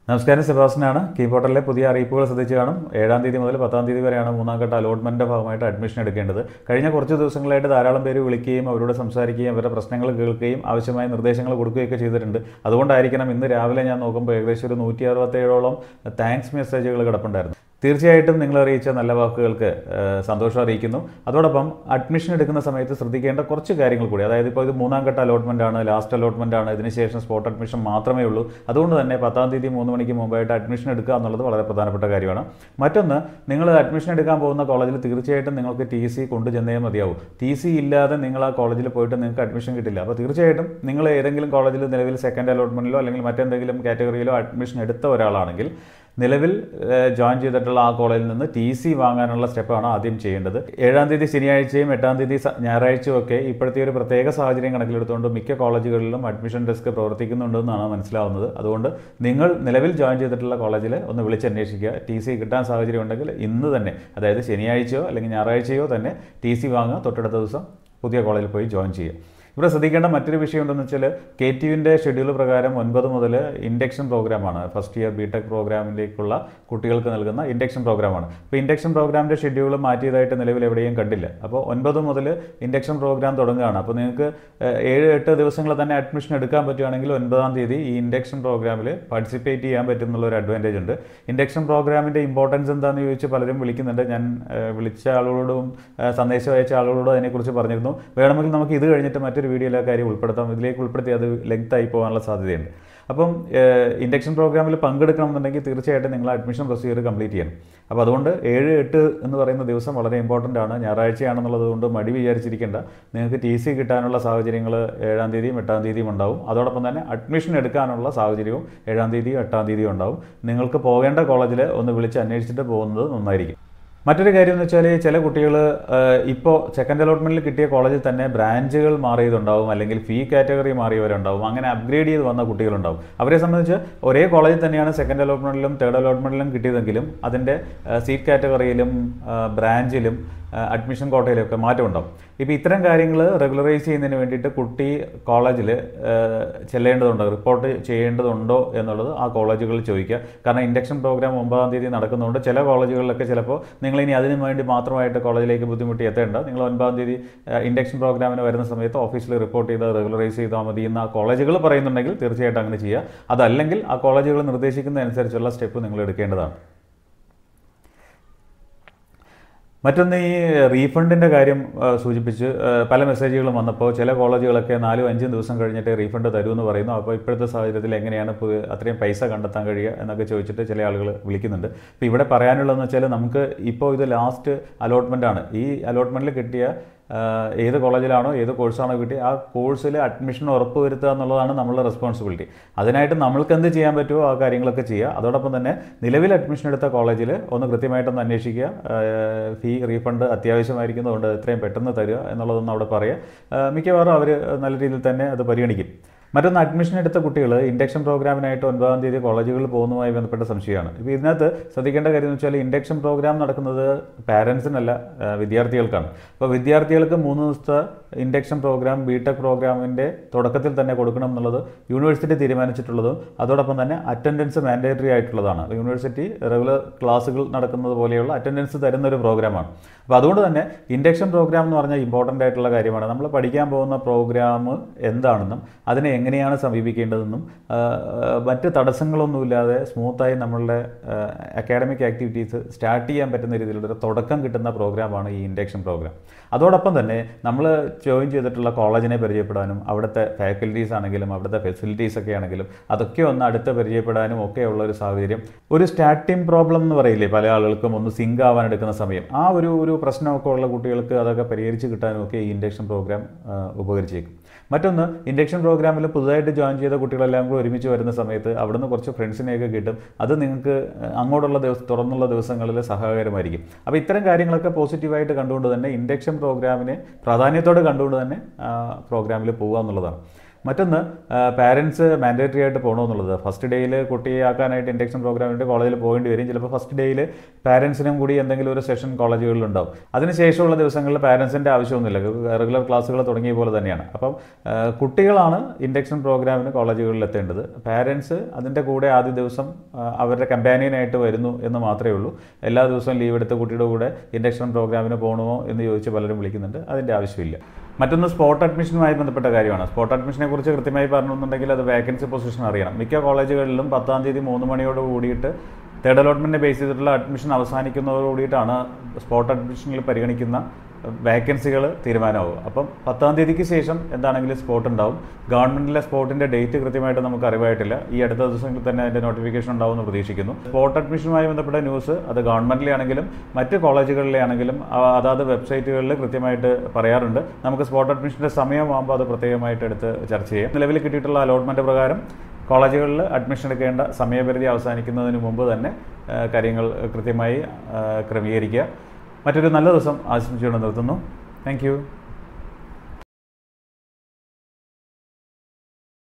നമസ്കാരം സെബാസ്റ്റനാണ് കീബോർഡിലെ പുതിയ അറിയിപ്പുകൾ ശ്രദ്ധിച്ച് കാണും ഏഴാം തീയതി മുതൽ പത്താം തീയതി വരെയാണ് മൂന്നാം ഘട്ട അലോട്ട്മെൻറ്റിൻ്റെ ഭാഗമായിട്ട് അഡ്മിഷൻ എടുക്കേണ്ടത് കഴിഞ്ഞ കുറച്ച് ദിവസങ്ങളായിട്ട് ധാരാളം പേര് വിളിക്കുകയും അവരോട് സംസാരിക്കുകയും അവരുടെ പ്രശ്നങ്ങൾ കേൾക്കുകയും ആവശ്യമായ നിർദ്ദേശങ്ങൾ കൊടുക്കുകയൊക്കെ ചെയ്തിട്ടുണ്ട് അതുകൊണ്ടായിരിക്കണം ഇന്ന് രാവിലെ ഞാൻ നോക്കുമ്പോൾ ഏകദേശം ഒരു നൂറ്റി അറുപത്തേഴോളം താങ്ക്സ് മെസ്സേജുകൾ കിടപ്പുണ്ടായിരുന്നു തീർച്ചയായിട്ടും നിങ്ങൾ അറിയിച്ച നല്ല വാക്കുകൾക്ക് ഏഹ്, സന്തോഷം അറിയിക്കുന്നു അതോടൊപ്പം അഡ്മിഷൻ എടുക്കുന്ന സമയത്ത് ശ്രദ്ധിക്കേണ്ട കുറച്ച് കാര്യങ്ങൾ കൂടി അതായത് ഇപ്പോൾ ഇത് മൂന്നാം ഘട്ട അലോട്ട്മെൻ്റ് ആണ് ലാസ്റ്റ് അലോട്ട്മെൻ്റ് ആണ് ഇതിനുശേഷം സ്പോട്ട് അഡ്മിഷൻ മാത്രമേ ഉള്ളൂ അതുകൊണ്ട് തന്നെ പത്താം തീയതി മൂന്ന് മണിക്ക് മുമ്പായിട്ട് അഡ്മിഷൻ എടുക്കുക എന്നുള്ളത് വളരെ പ്രധാനപ്പെട്ട കാര്യമാണ് മറ്റൊന്ന് നിങ്ങൾ അഡ്മിഷൻ എടുക്കാൻ പോകുന്ന കോളേജിൽ തീർച്ചയായിട്ടും നിങ്ങൾക്ക് ടി സി കൊണ്ടുചെന്നേ മതിയാവും ടി സി ഇല്ലാതെ നിങ്ങൾ ആ കോളേജിൽ പോയിട്ട് നിങ്ങൾക്ക് അഡ്മിഷൻ കിട്ടില്ല അപ്പോൾ തീർച്ചയായിട്ടും നിങ്ങൾ ഏതെങ്കിലും കോളേജിൽ നിലവിൽ സെക്കൻഡ് അലോട്ട്മെൻറ്റിലോ അല്ലെങ്കിൽ മറ്റെന്തെങ്കിലും കാറ്റഗറിയിലോ അഡ്മിഷൻ എടുത്ത ഒരാളാണെങ്കിൽ നിലവിൽ ഏഹ്, ജോയിൻ ചെയ്തിട്ടുള്ള ആ കോളേജിൽ നിന്ന് ടി സി വാങ്ങാനുള്ള സ്റ്റെപ്പാണ് ആദ്യം ചെയ്യേണ്ടത് ഏഴാം തീയതി ശനിയാഴ്ചയും എട്ടാം തീയതി സ- ഞായറാഴ്ചയും ഒക്കെ ഇപ്പോഴത്തെ ഒരു പ്രത്യേക സാഹചര്യം കണക്കിലെടുത്തുകൊണ്ട് മിക്ക കോളേജുകളിലും അഡ്മിഷൻ ഡെസ്ക് പ്രവർത്തിക്കുന്നുണ്ടെന്നാണ് മനസ്സിലാവുന്നത് അതുകൊണ്ട് നിങ്ങൾ നിലവിൽ ജോയിൻ ചെയ്തിട്ടുള്ള കോളേജിൽ ഒന്ന് വിളിച്ചന്വേഷിക്കുക ടി സി കിട്ടാൻ സാഹചര്യം ഉണ്ടെങ്കിൽ ഇന്ന് തന്നെ അതായത് ശനിയാഴ്ചയോ അല്ലെങ്കിൽ ഞായറാഴ്ചയോ തന്നെ ടി സി വാങ്ങുക തൊട്ടടുത്ത ദിവസം പുതിയ കോളേജിൽ പോയി ജോയിൻ ചെയ്യുക ഇവിടെ ശ്രദ്ധിക്കേണ്ട മറ്റൊരു വിഷയം എന്തെന്ന് വെച്ചാൽ കെ ടി യുവിൻ്റെ ഷെഡ്യൂൾ പ്രകാരം ഒൻപത് മുതൽ ഇൻഡക്ഷൻ പ്രോഗ്രാമാണ് ഫസ്റ്റ് ഇയർ ബി ടെക് പ്രോഗ്രാമിലേക്കുള്ള കുട്ടികൾക്ക് നൽകുന്ന ഇൻഡക്ഷൻ പ്രോഗ്രാമാണ് അപ്പോൾ ഇൻഡക്ഷൻ പ്രോഗ്രാമിൻ്റെ ഷെഡ്യൂൾ മാറ്റിയതായിട്ട് നിലവിൽ എവിടെയും കണ്ടില്ല അപ്പോൾ ഒൻപത് മുതൽ ഇൻഡക്ഷൻ പ്രോഗ്രാം തുടങ്ങുകയാണ് അപ്പോൾ നിങ്ങൾക്ക് ഏഹ്, ഏഴ് എട്ട് ദിവസങ്ങൾ തന്നെ അഡ്മിഷൻ എടുക്കാൻ പറ്റുകയാണെങ്കിൽ ഒൻപതാം തീയതി ഈ ഇൻഡക്ഷൻ പ്രോഗ്രാമിൽ പാർട്ടിസിപ്പേറ്റ് ചെയ്യാൻ പറ്റും എന്നുള്ള ഒരു അഡ്വാൻറ്റേജ് ഉണ്ട് ഇൻഡക്ഷൻ പ്രോഗ്രാമിൻ്റെ ഇമ്പോർട്ടൻസ് എന്താണെന്ന് ചോദിച്ച് പലരും വിളിക്കുന്നുണ്ട് ഞാൻ ഏഹ്, വിളിച്ച ആളുകളോടും ഏഹ്, സന്ദേശം അയച്ച ആളുകളോടും അതിനെക്കുറിച്ച് പറഞ്ഞിരുന്നു വേണമെങ്കിൽ നമുക്ക് ഇത് കഴിഞ്ഞിട്ട് മറ്റൊരു വീഡിയോയിൽ ആ കാര്യം ഉൾപ്പെടുത്താം ഇതിലേക്ക് ഉൾപ്പെടുത്തി അത് ലെങ്ത് ആയി പോകാനുള്ള സാധ്യതയുണ്ട് അപ്പം ഇൻഡക്ഷൻ പ്രോഗ്രാമിൽ പങ്കെടുക്കണമെന്നുണ്ടെങ്കിൽ തീർച്ചയായിട്ടും നിങ്ങൾ അഡ്മിഷൻ പ്രൊസീജിയർ കംപ്ലീറ്റ് ചെയ്യണം അപ്പോൾ അതുകൊണ്ട് ഏഴ് എട്ട് എന്ന് പറയുന്ന ദിവസം വളരെ ഇമ്പോർട്ടൻ്റ് ആണ് ഞായറാഴ്ചയാണെന്നുള്ളത് കൊണ്ട് മടി വിചാരിച്ചിരിക്കേണ്ട നിങ്ങൾക്ക് ടി സി കിട്ടാനുള്ള സാഹചര്യങ്ങൾ ഏഴാം തീയതിയും എട്ടാം തീയതിയും ഉണ്ടാവും അതോടൊപ്പം തന്നെ അഡ്മിഷൻ എടുക്കാനുള്ള സാഹചര്യവും ഏഴാം തീയതിയും എട്ടാം തീയതിയും ഉണ്ടാവും നിങ്ങൾക്ക് പോകേണ്ട കോളേജിൽ ഒന്ന് വിളിച്ച് അന്വേഷിച്ചിട്ട് പോകുന്നത് നന്നായിരിക്കും മറ്റൊരു കാര്യം എന്ന് വെച്ചാൽ ചില കുട്ടികൾ ഇപ്പോൾ സെക്കൻഡ് അലോട്ട്മെൻറ്റിൽ കിട്ടിയ കോളേജിൽ തന്നെ ബ്രാഞ്ചുകൾ മാറിയതുണ്ടാവും അല്ലെങ്കിൽ ഫീ കാറ്റഗറി മാറിയവരുണ്ടാവും അങ്ങനെ അപ്ഗ്രേഡ് ചെയ്ത് വന്ന കുട്ടികളുണ്ടാവും അവരെ സംബന്ധിച്ച് ഒരേ കോളേജിൽ തന്നെയാണ് സെക്കൻഡ് അലോട്ട്മെൻറ്റിലും തേർഡ് അലോട്ട്മെൻറ്റിലും കിട്ടിയതെങ്കിലും അതിൻ്റെ സീറ്റ് കാറ്റഗറിയിലും ബ്രാഞ്ചിലും അഡ്മിഷൻ കോട്ടയിലൊക്കെ മാറ്റമുണ്ടാവും ഇപ്പോൾ ഇത്തരം കാര്യങ്ങൾ റെഗുലറൈസ് ചെയ്യുന്നതിന് വേണ്ടിയിട്ട് കുട്ടി കോളേജിൽ ചെല്ലേണ്ടതുണ്ടോ റിപ്പോർട്ട് ചെയ്യേണ്ടതുണ്ടോ എന്നുള്ളത് ആ കോളേജുകളിൽ ചോദിക്കുക കാരണം ഇൻഡക്ഷൻ പ്രോഗ്രാം ഒമ്പതാം തീയതി നടക്കുന്നതുകൊണ്ട് ചില കോളേജുകളിലൊക്കെ ചിലപ്പോൾ നിങ്ങൾ ഇനി അതിന് വേണ്ടി മാത്രമായിട്ട് കോളേജിലേക്ക് ബുദ്ധിമുട്ടി എത്തേണ്ട നിങ്ങൾ ഒൻപതാം തീയതി ഇൻഡക്ഷൻ പ്രോഗ്രാമിന് വരുന്ന സമയത്ത് ഓഫീസിൽ റിപ്പോർട്ട് ചെയ്ത് റെഗുലറൈസ് ചെയ്താൽ മതി എന്ന് ആ കോളേജുകൾ പറയുന്നുണ്ടെങ്കിൽ തീർച്ചയായിട്ടും അങ്ങനെ ചെയ്യുക അതല്ലെങ്കിൽ ആ കോളേജുകൾ നിർദ്ദേശിക്കുന്ന അനുസരിച്ചുള്ള സ്റ്റെപ്പ് നിങ്ങൾ എടുക്കേണ്ടതാണ് മറ്റൊന്ന് ഈ റീഫണ്ടിൻ്റെ കാര്യം ആ, സൂചിപ്പിച്ച് ആ, പല മെസ്സേജുകളും വന്നപ്പോൾ ചില കോളേജുകളൊക്കെ നാലും അഞ്ചും ദിവസം കഴിഞ്ഞിട്ട് റീഫണ്ട് തരുമെന്ന് പറയുന്നു അപ്പോൾ ഇപ്പോഴത്തെ സാഹചര്യത്തിൽ എങ്ങനെയാണ് ഇപ്പോൾ അത്രയും പൈസ കണ്ടെത്താൻ കഴിയുക എന്നൊക്കെ ചോദിച്ചിട്ട് ചില ആളുകൾ വിളിക്കുന്നുണ്ട് അപ്പോൾ ഇവിടെ പറയാനുള്ളതെന്ന് വെച്ചാൽ നമുക്ക് ഇപ്പോൾ ഇത് ലാസ്റ്റ് അലോട്ട്മെൻ്റ് ആണ് ഈ അലോട്ട്മെൻറ്റിൽ കിട്ടിയ ആ, ഏത് കോളേജിലാണോ ഏത് കോഴ്സാണോ കിട്ടി ആ കോഴ്സിൽ അഡ്മിഷൻ ഉറപ്പ് വരുത്തുക എന്നുള്ളതാണ് നമ്മളുടെ റെസ്പോൺസിബിലിറ്റി അതിനായിട്ട് നമ്മൾക്ക് എന്ത് ചെയ്യാൻ പറ്റുമോ ആ കാര്യങ്ങളൊക്കെ ചെയ്യുക അതോടൊപ്പം തന്നെ നിലവിൽ അഡ്മിഷൻ എടുത്ത കോളേജിൽ ഒന്ന് കൃത്യമായിട്ടൊന്ന് അന്വേഷിക്കുക ഫീ റീഫണ്ട് അത്യാവശ്യമായിരിക്കുന്നതുകൊണ്ട് എത്രയും പെട്ടെന്ന് തരിക എന്നുള്ളതൊന്ന് അവിടെ പറയുക ആ, മിക്കവാറും അവർ നല്ല രീതിയിൽ തന്നെ അത് പരിഗണിക്കും മറ്റൊന്ന് അഡ്മിഷൻ എടുത്ത കുട്ടികൾ ഇൻഡക്ഷൻ പ്രോഗ്രാമിനായിട്ട് ഒൻപതാം തീയതി കോളേജുകളിൽ പോകുന്നതുമായി ബന്ധപ്പെട്ട സംശയമാണ് ഇപ്പോൾ ഇതിനകത്ത് ശ്രദ്ധിക്കേണ്ട കാര്യം എന്ന് വെച്ചാൽ ഇൻഡക്ഷൻ പ്രോഗ്രാം നടക്കുന്നത് പാരൻസിനല്ല ആ, വിദ്യാർത്ഥികൾക്കാണ് അപ്പോൾ വിദ്യാർത്ഥികൾക്ക് മൂന്ന് ദിവസത്തെ ഇൻഡക്ഷൻ പ്രോഗ്രാം ബി ടെക് പ്രോഗ്രാമിൻ്റെ തുടക്കത്തിൽ തന്നെ കൊടുക്കണം എന്നുള്ളത് യൂണിവേഴ്സിറ്റി തീരുമാനിച്ചിട്ടുള്ളതും അതോടൊപ്പം തന്നെ അറ്റൻഡൻസ് മാൻഡേറ്ററി ആയിട്ടുള്ളതാണ് അപ്പോൾ യൂണിവേഴ്സിറ്റി റെഗുലർ ക്ലാസ്സുകൾ നടക്കുന്നത് പോലെയുള്ള അറ്റൻഡൻസ് തരുന്ന ഒരു പ്രോഗ്രാമാണ് അപ്പോൾ അതുകൊണ്ട് തന്നെ ഇൻഡക്ഷൻ പ്രോഗ്രാം എന്ന് പറഞ്ഞാൽ ഇമ്പോർട്ടൻ്റ് ആയിട്ടുള്ള കാര്യമാണ് നമ്മൾ പഠിക്കാൻ പോകുന്ന പ്രോഗ്രാം എന്താണെന്നും അതിനെ എങ്ങനെയാണ് സമീപിക്കേണ്ടതെന്നും ആ, ആ, മറ്റ് തടസ്സങ്ങളൊന്നുമില്ലാതെ സ്മൂത്തായി നമ്മളുടെ അക്കാഡമിക് ആക്ടിവിറ്റീസ് സ്റ്റാർട്ട് ചെയ്യാൻ പറ്റുന്ന രീതിയിലുള്ള ഒരു തുടക്കം കിട്ടുന്ന പ്രോഗ്രാമാണ് ഈ ഇൻഡക്ഷൻ പ്രോഗ്രാം അതോടൊപ്പം തന്നെ നമ്മൾ ജോയിൻ ചെയ്തിട്ടുള്ള കോളേജിനെ പരിചയപ്പെടാനും അവിടുത്തെ ഫാക്കൽറ്റീസ് ആണെങ്കിലും അവിടുത്തെ ഫെസിലിറ്റീസ് ഒക്കെ ആണെങ്കിലും അതൊക്കെ ഒന്ന് അടുത്ത് പരിചയപ്പെടാനും ഒക്കെ ഉള്ള ഒരു സാഹചര്യം ഒരു സ്റ്റാർട്ടിംഗ് പ്രോബ്ലം എന്ന് പറയില്ലേ പല ആളുകൾക്കും ഒന്ന് സിങ്ക് ആവാൻ എടുക്കുന്ന സമയം ആ ഒരു ഒരു പ്രശ്നമൊക്കെ ഉള്ള കുട്ടികൾക്ക് അതൊക്കെ പരിഹരിച്ച് കിട്ടാനും ഒക്കെ ഈ ഇൻഡക്ഷൻ പ്രോഗ്രാം ആ, ഉപകരിച്ചേക്കും മറ്റൊന്ന് ഇൻഡക്ഷൻ പ്രോഗ്രാമിൽ പുതുതായിട്ട് ജോയിൻ ചെയ്ത കുട്ടികളെല്ലാം കൂടി ഒരുമിച്ച് വരുന്ന സമയത്ത് അവിടുന്ന് കുറച്ച് ഫ്രണ്ട്സിനെയൊക്കെ കിട്ടും അത് നിങ്ങൾക്ക് അങ്ങോട്ടുള്ള ദിവസം തുറന്നുള്ള ദിവസങ്ങളിൽ സഹായകരമായിരിക്കും അപ്പോൾ ഇത്തരം കാര്യങ്ങളൊക്കെ പോസിറ്റീവായിട്ട് കണ്ടുകൊണ്ട് തന്നെ ഇൻഡക്ഷൻ പ്രോഗ്രാമിനെ പ്രാധാന്യത്തോടെ കണ്ടുകൊണ്ട് തന്നെ പ്രോഗ്രാമിൽ പോകുക എന്നുള്ളതാണ് മറ്റൊന്ന് പാരൻസ് മാൻഡേറ്ററി ആയിട്ട് പോകണമെന്നുള്ളത് ഫസ്റ്റ് ഡേയിൽ കുട്ടിയെ ആക്കാനായിട്ട് ഇൻഡക്ഷൻ പ്രോഗ്രാമിൻ്റെ കോളേജിൽ പോകേണ്ടി വരും ചിലപ്പോൾ ഫസ്റ്റ് ഡേയിൽ പാരൻസിനും കൂടി എന്തെങ്കിലും ഒരു സെഷൻ കോളേജുകളിലുണ്ടാവും അതിനുശേഷമുള്ള ദിവസങ്ങളിൽ പാരൻസിൻ്റെ ആവശ്യമൊന്നുമില്ല റെഗുലർ ക്ലാസ്സുകൾ തുടങ്ങിയ പോലെ തന്നെയാണ് അപ്പം ആ, കുട്ടികളാണ് ഇൻഡക്ഷൻ പ്രോഗ്രാമിന് കോളേജുകളിൽ എത്തേണ്ടത് പാരൻസ് അതിൻ്റെ കൂടെ ആദ്യ ദിവസം ആ, അവരുടെ കമ്പാനിയനായിട്ട് വരുന്നു എന്ന് മാത്രമേ ഉള്ളൂ എല്ലാ ദിവസവും ലീവ് എടുത്ത് കുട്ടിയുടെ കൂടെ ഇൻഡക്ഷൻ പ്രോഗ്രാമിന് പോകണമോ എന്ന് ചോദിച്ച് പലരും വിളിക്കുന്നുണ്ട് അതിൻ്റെ ആവശ്യമില്ല മറ്റൊന്ന് സ്പോട്ട് അഡ്മിഷനുമായി ബന്ധപ്പെട്ട കാര്യമാണ് സ്പോട്ട് അഡ്മിഷനെ കുറിച്ച് കൃത്യമായി പറഞ്ഞിട്ടുണ്ടെങ്കിൽ അത് വേക്കൻസി പൊസിഷൻ അറിയണം മിക്ക കോളേജുകളിലും പത്താം തീയതി മൂന്ന് മണിയോട് കൂടിയിട്ട് തേർഡ് അലോട്ട്മെൻറ്റിനെ ബേസ് ചെയ്തിട്ടുള്ള അഡ്മിഷൻ അവസാനിക്കുന്നതോട് കൂടിയിട്ടാണ് സ്പോട്ട് അഡ്മിഷനിൽ പരിഗണിക്കുന്ന വേക്കൻസികൾ തീരുമാനമാവും അപ്പം പത്താം തീയതിക്ക് ശേഷം എന്താണെങ്കിലും സ്പോട്ട് ഉണ്ടാവും ഗവൺമെൻറ്റിലെ സ്പോട്ടിൻ്റെ ഡേറ്റ് കൃത്യമായിട്ട് നമുക്ക് അറിവായിട്ടില്ല ഈ അടുത്ത ദിവസങ്ങളിൽ തന്നെ അതിൻ്റെ നോട്ടിഫിക്കേഷൻ ഉണ്ടാവുമെന്ന് പ്രതീക്ഷിക്കുന്നു സ്പോട്ട് അഡ്മിഷനുമായി ബന്ധപ്പെട്ട ന്യൂസ് അത് ഗവൺമെൻറ്റിലെ ആണെങ്കിലും മറ്റ് കോളേജുകളിലെ ആണെങ്കിലും ആ- അതാത് വെബ്സൈറ്റുകളിൽ കൃത്യമായിട്ട് പറയാറുണ്ട് നമുക്ക് സ്പോട്ട് അഡ്മിഷൻ്റെ സമയമാകുമ്പോൾ അത് പ്രത്യേകമായിട്ട് എടുത്ത് ചർച്ച ചെയ്യാം നിലവിൽ കിട്ടിയിട്ടുള്ള അലോട്ട്മെൻറ്റ് പ്രകാരം കോളേജുകളിൽ അഡ്മിഷൻ എടുക്കേണ്ട സമയപരിധി അവസാനിക്കുന്നതിന് മുമ്പ് തന്നെ ആ, കാര്യങ്ങൾ കൃത്യമായി ആ, ക്രമീകരിക്കുക മറ്റൊരു നല്ല ദിവസം ആശംസിച്ചുകൊണ്ട് നിർത്തുന്നു താങ്ക്